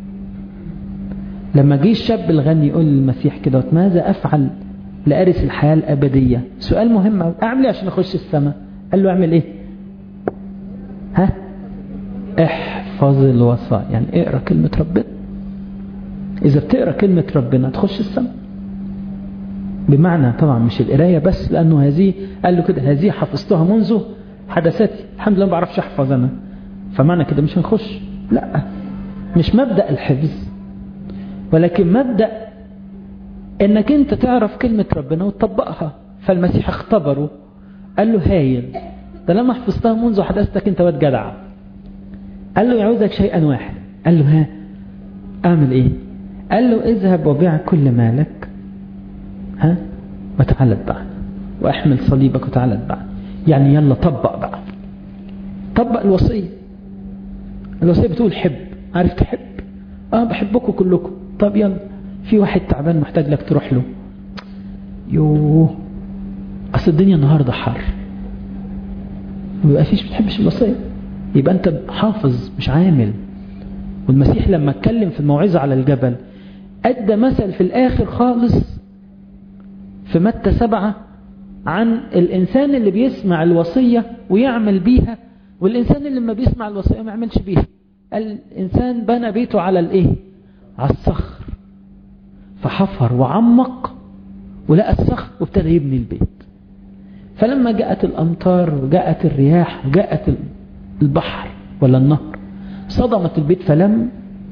[SPEAKER 1] لما جه الشاب الغني يقول للمسيح كده ماذا أفعل لأرث الحياة الأبدية سؤال مهم أعمل إيه عشان أخش السماء قال له أعمل إيه ها احفظ الوصايا يعني اقرأ كلمة ربنا إذا بتقرأ كلمة ربنا تخش السماء بمعنى طبعا مش القراية بس لأنه هذه قال له كده هذه حفظتها منذ حدثاتي الحمد لله ما بعرفش أحفظ أنا فمعنى كده مش هنخش لا مش مبدأ الحفظ ولكن مبدأ انك انت تعرف كلمة ربنا وتطبقها فالمسيح اختبره قال له هايل ده لما حفظتها منذ حدثتك انت واد جدع قال له يعوزك شيئا واحد قال له ها اعمل ايه قال له اذهب وبيع كل مالك ها وتعالى اتبعني واحمل صليبك وتعالى اتبعني يعني يلا طبق بقى طبق الوصية الوصية بتقول حب عارف تحب اه بحبكم كلكم طب يلا في واحد تعبان محتاج لك تروح له يوه اصل الدنيا النهاردة حر ويبقى فيش بتحبش الوصية يبقى انت حافظ مش عامل والمسيح لما اتكلم في الموعظة على الجبل ادى مثل في الاخر خالص في متى سبعة عن الانسان اللي بيسمع الوصية ويعمل بيها والانسان اللي لما بيسمع الوصية ما يعملش بيها الانسان بنى بيته على الايه على الصخر فحفر وعمق ولقى الصخر وابتدى يبني البيت فلما جاءت الأمطار وجاءت الرياح وجاءت البحر ولا النهر صدمت البيت فلم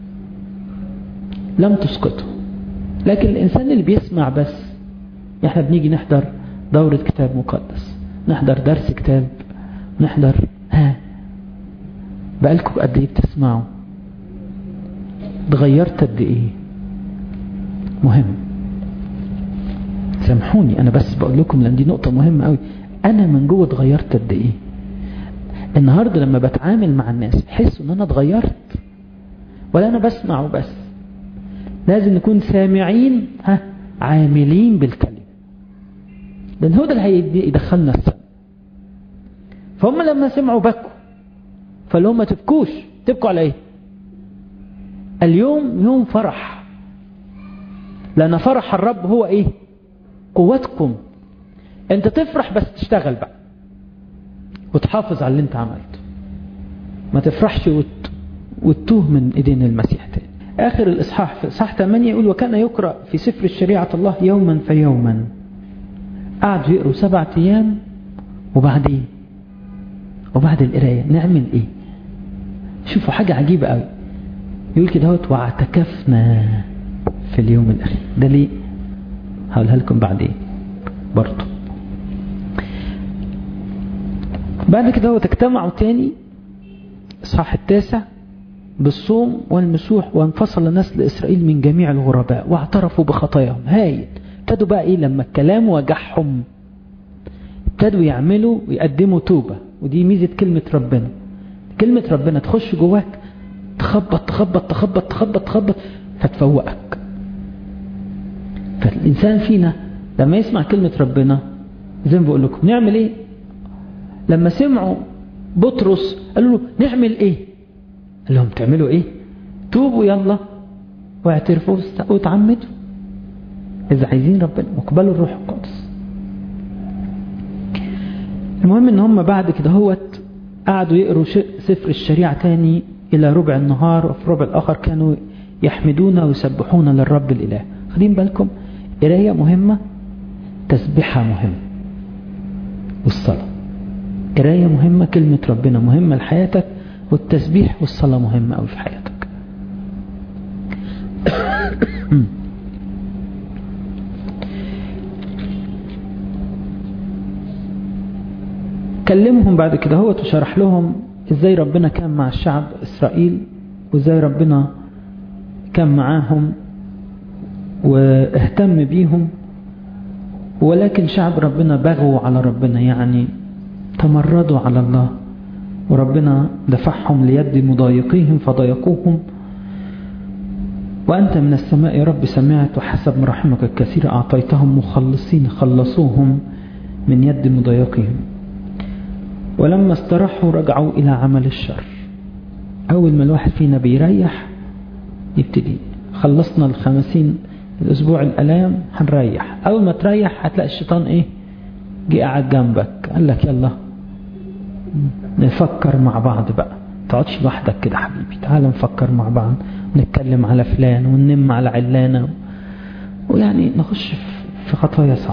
[SPEAKER 1] لم تسقطه لكن الإنسان اللي بيسمع بس احنا بنيجي نحضر دورة كتاب مقدس نحضر درس كتاب نحضر ها بقالكم قد ايه بتسمعوا اتغيرت قد ايه مهم سامحوني انا بس بقول لكم لان دي نقطة مهمة قوي انا من جوه اتغيرت قد ايه النهاردة لما بتعامل مع الناس بحس ان انا اتغيرت ولا انا بسمع وبس لازم نكون سامعين ها عاملين بالكلمة لان هو ده اللي هيدخلنا السماء فهم لما سمعوا بكوا فاللي هم تبكوش تبكوا على ايه اليوم يوم فرح لأن فرح الرب هو إيه قوتكم أنت تفرح بس تشتغل بقى وتحافظ على اللي أنت عملته ما تفرحش وت... وتتوه من إيدين المسيح تاني آخر الإصحاح في إصحاح 8 يقول وكان يقرأ في سفر الشريعة الله يوما فيوما قعدوا يقروا سبعة أيام وبعدين وبعد القراية نعمل إيه شوفوا حاجة عجيبة قوي يقول كده هوت واعتكفنا في اليوم الأخير ده ليه هقولها لكم بعدين برضه بعد كده هو تجتمعوا تاني اصحاح التاسع بالصوم والمسوح وانفصل نسل إسرائيل من جميع الغرباء واعترفوا بخطاياهم هايل ابتدوا بقى ايه لما الكلام وجعهم ابتدوا يعملوا ويقدموا توبة ودي ميزة كلمة ربنا كلمة ربنا تخش جواك تخبط تخبط تخبط تخبط تخبط فتفوقك فالإنسان فينا لما يسمع كلمة ربنا زي ما بقول لكم نعمل ايه لما سمعوا بطرس قالوا له نعمل ايه قال لهم تعملوا ايه توبوا يلا واعترفوا وتعمدوا اذا عايزين ربنا واقبلوا الروح القدس المهم ان هم بعد كده هوت قعدوا يقروا سفر الشريعة تاني الى ربع النهار وفي الربع الاخر كانوا يحمدون ويسبحون للرب الاله خدين بالكم قراية مهمة تسبيحة مهمة والصلاة قراية مهمة كلمة ربنا مهمة لحياتك والتسبيح والصلاة مهمة أوي في حياتك كلمهم بعد كده هو وشرح لهم ازاي ربنا كان مع الشعب اسرائيل وازاي ربنا كان معاهم واهتم بيهم ولكن شعب ربنا بغوا على ربنا يعني تمردوا على الله وربنا دفعهم ليد مضايقيهم فضايقوهم وأنت من السماء يا رب سمعت وحسب مراحمك الكثيرة أعطيتهم مخلصين خلصوهم من يد مضايقهم ولما استراحوا رجعوا إلى عمل الشر أول ما الواحد فينا بيريح يبتدي خلصنا الخمسين الأسبوع الألام هنريح أول ما تريح هتلاقي الشيطان إيه جه قاعد جنبك قال لك يلا نفكر مع بعض بقى تقعدش لوحدك كده حبيبي تعال نفكر مع بعض نتكلم على فلان وننم على علانة ويعني نخش في خطايا صعب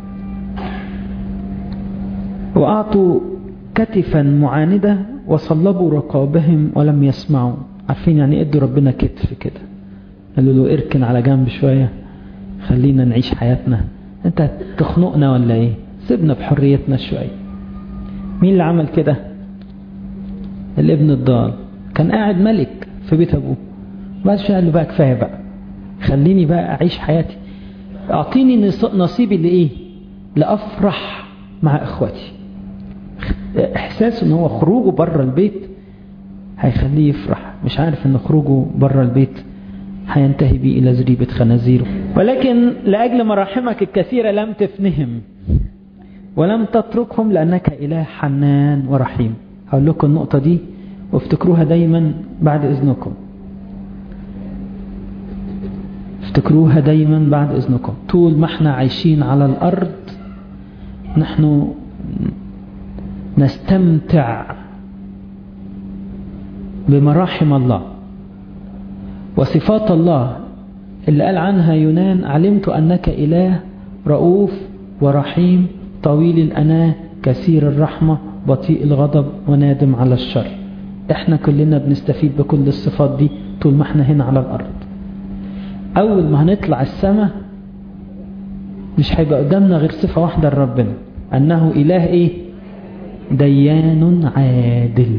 [SPEAKER 1] وأعطوا كتفا معاندة وصلبوا رقابهم ولم يسمعوا عارفين يعني ادوا ربنا كتف كده قالوا له اركن على جنب شوية خلينا نعيش حياتنا انت تخنقنا ولا ايه سيبنا بحريتنا شوية مين اللي عمل كده الابن الضال كان قاعد ملك في بيت ابوه بعد شوية قال له بقى كفاية بقى خليني بقى اعيش حياتي اعطيني نصيبي لايه لافرح مع اخواتي احساس ان هو خروجه بره البيت هيخليه يفرح مش عارف ان خروجه بره البيت هينتهي بيه الى زريبة خنازير ولكن لاجل مراحمك الكثيرة لم تفنهم ولم تتركهم لانك اله حنان ورحيم هقول لكم النقطة دي وافتكروها دايما بعد اذنكم افتكروها دايما بعد اذنكم طول ما احنا عايشين على الارض نحن نستمتع بمراحم الله وصفات الله اللي قال عنها يونان علمت أنك إله رؤوف ورحيم طويل الأناة كثير الرحمة بطيء الغضب ونادم على الشر احنا كلنا بنستفيد بكل الصفات دي طول ما احنا هنا على الأرض أول ما هنطلع السماء مش هيبقى قدامنا غير صفة واحدة لربنا أنه إله إيه ديان عادل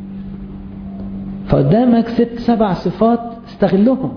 [SPEAKER 1] فقدامك ست سبع صفات استغلهم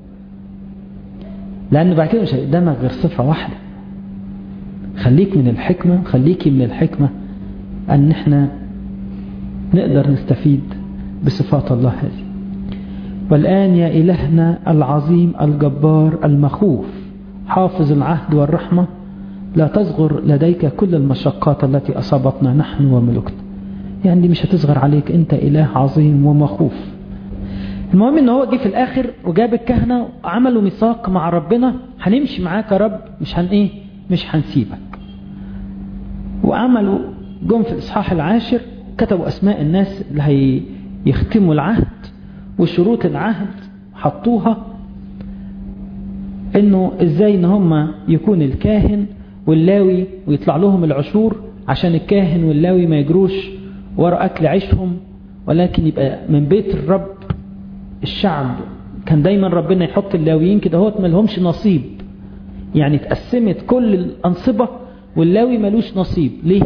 [SPEAKER 1] لأن بعد كده مش قدامك غير صفة واحدة خليك من الحكمة خليكي من الحكمة أن احنا نقدر نستفيد بصفات الله هذه والآن يا إلهنا العظيم الجبار المخوف حافظ العهد والرحمة لا تصغر لديك كل المشقات التي أصابتنا نحن وملوكنا يعني دي مش هتصغر عليك أنت إله عظيم ومخوف المهم ان هو جه في الاخر وجاب الكهنة وعملوا ميثاق مع ربنا هنمشي معاك يا رب مش هن ايه مش هنسيبك وعملوا جم في الاصحاح العاشر كتبوا اسماء الناس اللي هيختموا العهد وشروط العهد حطوها انه ازاي ان هم يكون الكاهن واللاوي ويطلع لهم العشور عشان الكاهن واللاوي ما يجروش ورا اكل عيشهم ولكن يبقى من بيت الرب الشعب كان دايما ربنا يحط اللاويين كده هو ما لهمش نصيب يعني اتقسمت كل الأنصبة واللاوي ملوش نصيب ليه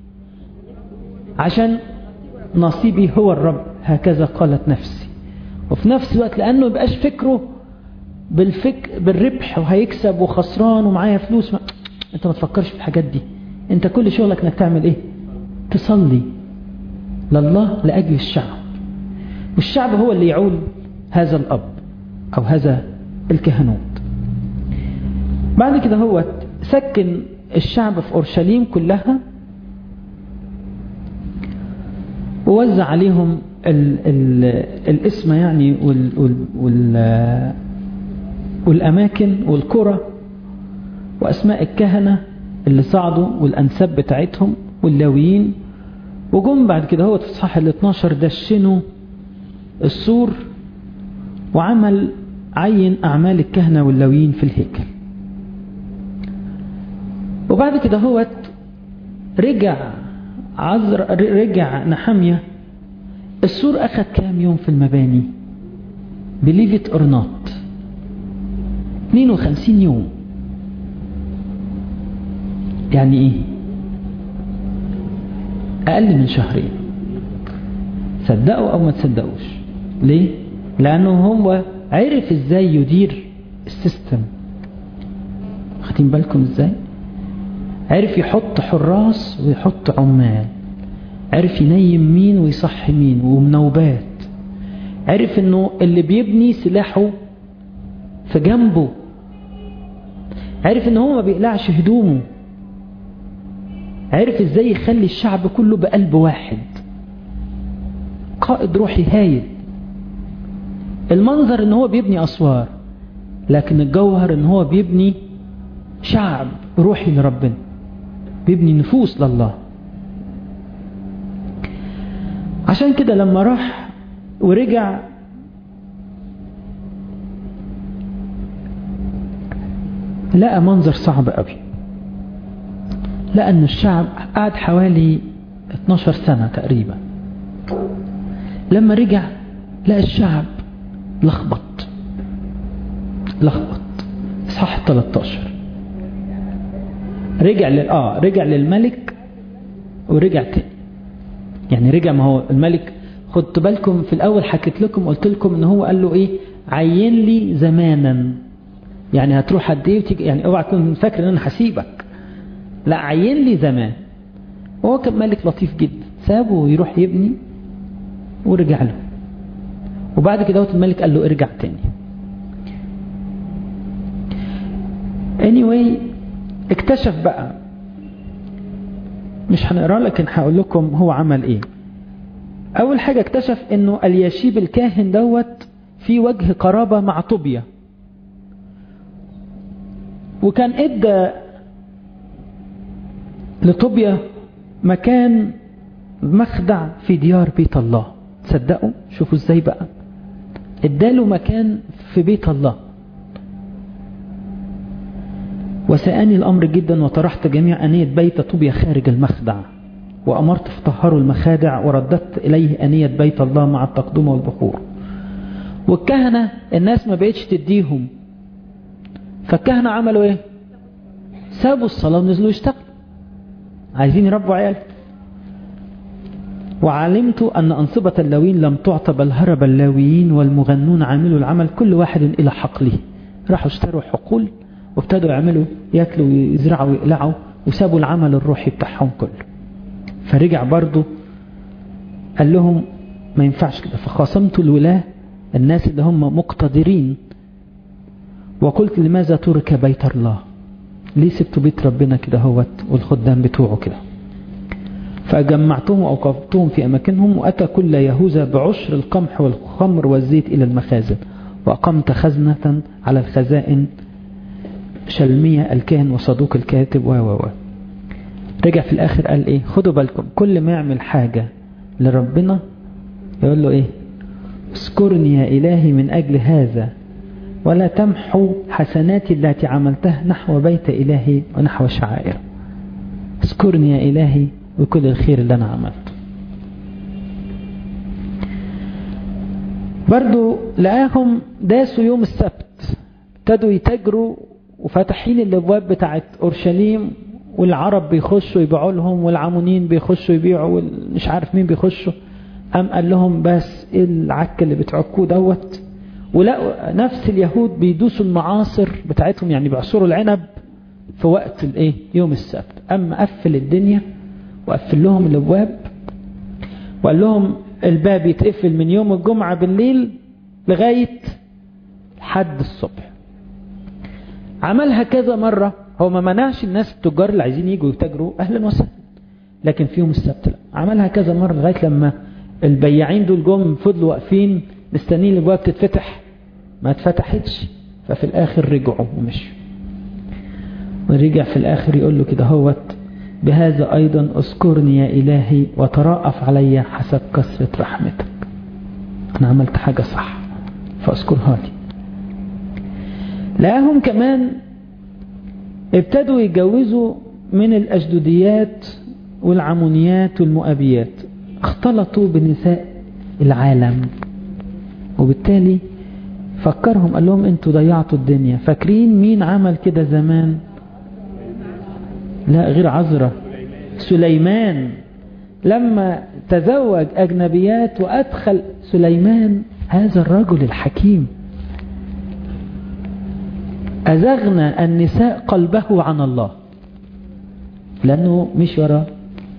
[SPEAKER 1] عشان نصيبي هو الرب هكذا قالت نفسي وفي نفس الوقت لأنه يبقاش فكره بالفك بالربح وهيكسب وخسران ومعايا فلوس ما... انت ما تفكرش في الحاجات دي انت كل شغلك انك تعمل ايه تصلي لله لأجل الشعب والشعب هو اللي يعول هذا الأب أو هذا الكهنوت بعد كده هو سكن الشعب في أورشليم كلها ووزع عليهم ال ال الاسم يعني وال وال وال والأماكن والقرى وأسماء الكهنة اللي صعدوا والأنساب بتاعتهم واللاويين وجم بعد كده هو في الصح ال 12 دشنوا السور وعمل عين أعمال الكهنة واللاويين في الهيكل وبعد كده هو رجع عذر رجع نحمية السور أخذ كام يوم في المباني بليفت اور نوت 52 يوم يعني ايه اقل من شهرين صدقوا او ما تصدقوش ليه لانه هو عرف ازاي يدير السيستم خدين بالكم ازاي عرف يحط حراس ويحط عمال عرف ينيم مين ويصحي مين ومنوبات عرف انه اللي بيبني سلاحه في جنبه عرف ان هو ما بيقلعش هدومه عرف ازاي يخلي الشعب كله بقلب واحد قائد روحي هايل المنظر ان هو بيبني اسوار لكن الجوهر ان هو بيبني شعب روحي لربنا بيبني نفوس لله عشان كده لما راح ورجع لقى منظر صعب قوي لقى ان الشعب قعد حوالي 12 سنة تقريبا لما رجع لقى الشعب لخبط لخبط صح 13 رجع لل اه رجع للملك ورجع تاني يعني رجع ما هو الملك خدت بالكم في الاول حكيت لكم قلت لكم ان هو قال له ايه عين لي زمانا يعني هتروح قد ايه وتيجي يعني اوعى تكون فاكر ان انا هسيبك لا عين لي زمان وهو كان ملك لطيف جدا سابه يروح يبني ورجع له وبعد كده الملك قال له ارجع تاني anyway اكتشف بقى مش هنقرا لكن هقول لكم هو عمل ايه اول حاجة اكتشف انه الياشيب الكاهن دوت في وجه قرابة مع طوبيا وكان ادى لطوبيا مكان مخدع في ديار بيت الله تصدقوا شوفوا ازاي بقى اداله مكان في بيت الله وسأني الأمر جدا وطرحت جميع أنية بيت طوبيا خارج المخدع وأمرت فطهروا المخادع ورددت إليه أنية بيت الله مع التقدمة والبخور والكهنة الناس ما بقتش تديهم فالكهنة عملوا ايه سابوا الصلاة ونزلوا يشتغلوا عايزين يربوا عيال وعلمت أن أنصبة اللاويين لم تعطى بل هرب اللاويين والمغنون عاملوا العمل كل واحد إلى حقله راحوا اشتروا حقول وابتدوا يعملوا ياكلوا ويزرعوا ويقلعوا وسابوا العمل الروحي بتاعهم كله فرجع برضه قال لهم ما ينفعش كده فخاصمت الولاة الناس اللي هم مقتدرين وقلت لماذا ترك بيت الله ليه سبتوا بيت ربنا كده هوت والخدام بتوعه كده فجمعتهم وأوقفتهم في أماكنهم وأتى كل يهوذا بعشر القمح والخمر والزيت إلى المخازن وأقمت خزنة على الخزائن شلمية الكاهن وصدوق الكاتب و و و رجع في الآخر قال إيه خدوا بالكم كل ما يعمل حاجة لربنا يقول له إيه اذكرني يا إلهي من أجل هذا ولا تمحو حسناتي التي عملتها نحو بيت إلهي ونحو شعائر اذكرني يا إلهي بكل الخير اللي أنا عملته برضو لقاهم داسوا يوم السبت ابتدوا يتاجروا وفاتحين الابواب بتاعت اورشليم والعرب بيخشوا يبيعوا لهم والعمونين بيخشوا يبيعوا مش عارف مين بيخشوا قام قال لهم بس ايه العك اللي بتعكوه دوت ولقوا نفس اليهود بيدوسوا المعاصر بتاعتهم يعني بيعصروا العنب في وقت الايه يوم السبت اما قفل الدنيا وقفل لهم الابواب وقال لهم الباب يتقفل من يوم الجمعة بالليل لغاية حد الصبح عملها كذا مرة هو ما منعش الناس التجار اللي عايزين يجوا يتاجروا اهلا وسهلا لكن في يوم السبت لا عملها كذا مرة لغاية لما البياعين دول جم فضلوا واقفين مستنيين الابواب تتفتح ما اتفتحتش ففي الاخر رجعوا ومشوا ورجع في الاخر يقول له كده هوت بهذا ايضا اذكرني يا الهي وتراءف علي حسب كثرة رحمتك انا عملت حاجة صح فاذكرها لي لقاهم كمان ابتدوا يتجوزوا من الأجدوديات والعمونيات والمؤابيات اختلطوا بنساء العالم وبالتالي فكرهم قال لهم انتوا ضيعتوا الدنيا فاكرين مين عمل كده زمان لا غير عذرة سليمان لما تزوج أجنبيات وأدخل سليمان هذا الرجل الحكيم أزغنا النساء قلبه عن الله لأنه مش وراه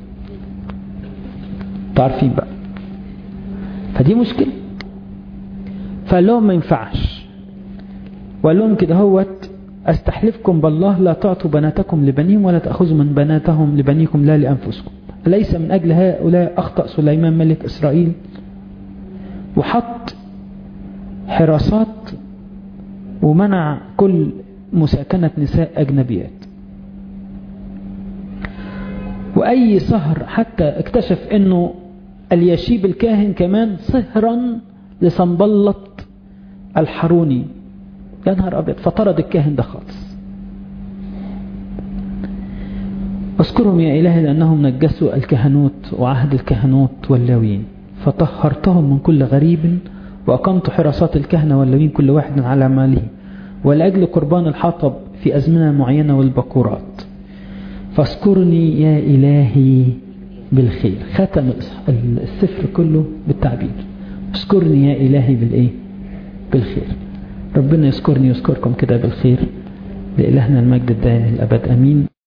[SPEAKER 1] تعرفين بقى فدي مشكلة فقال لهم ما ينفعش وقال لهم كده هوت أستحلفكم بالله لا تعطوا بناتكم لبنيهم ولا تأخذوا من بناتهم لبنيكم لا لأنفسكم ليس من أجل هؤلاء أخطأ سليمان ملك إسرائيل وحط حراسات ومنع كل مساكنة نساء أجنبيات وأي سهر حتى اكتشف أنه اليشيب الكاهن كمان سهرا لصنبلط الحروني يا نهار أبيض فطرد الكاهن ده خالص اذكرهم يا إلهي لأنهم نجسوا الكهنوت وعهد الكهنوت واللاويين فطهرتهم من كل غريب وأقمت حراسات الكهنة واللاويين كل واحد على ماله ولأجل قربان الحطب في أزمنة معينة والبكورات فاذكرني يا إلهي بالخير ختم السفر كله بالتعبير اذكرني يا إلهي بالإيه بالخير ربنا يذكرني يذكركم كده بالخير لإلهنا المجد الدائم الأبد أمين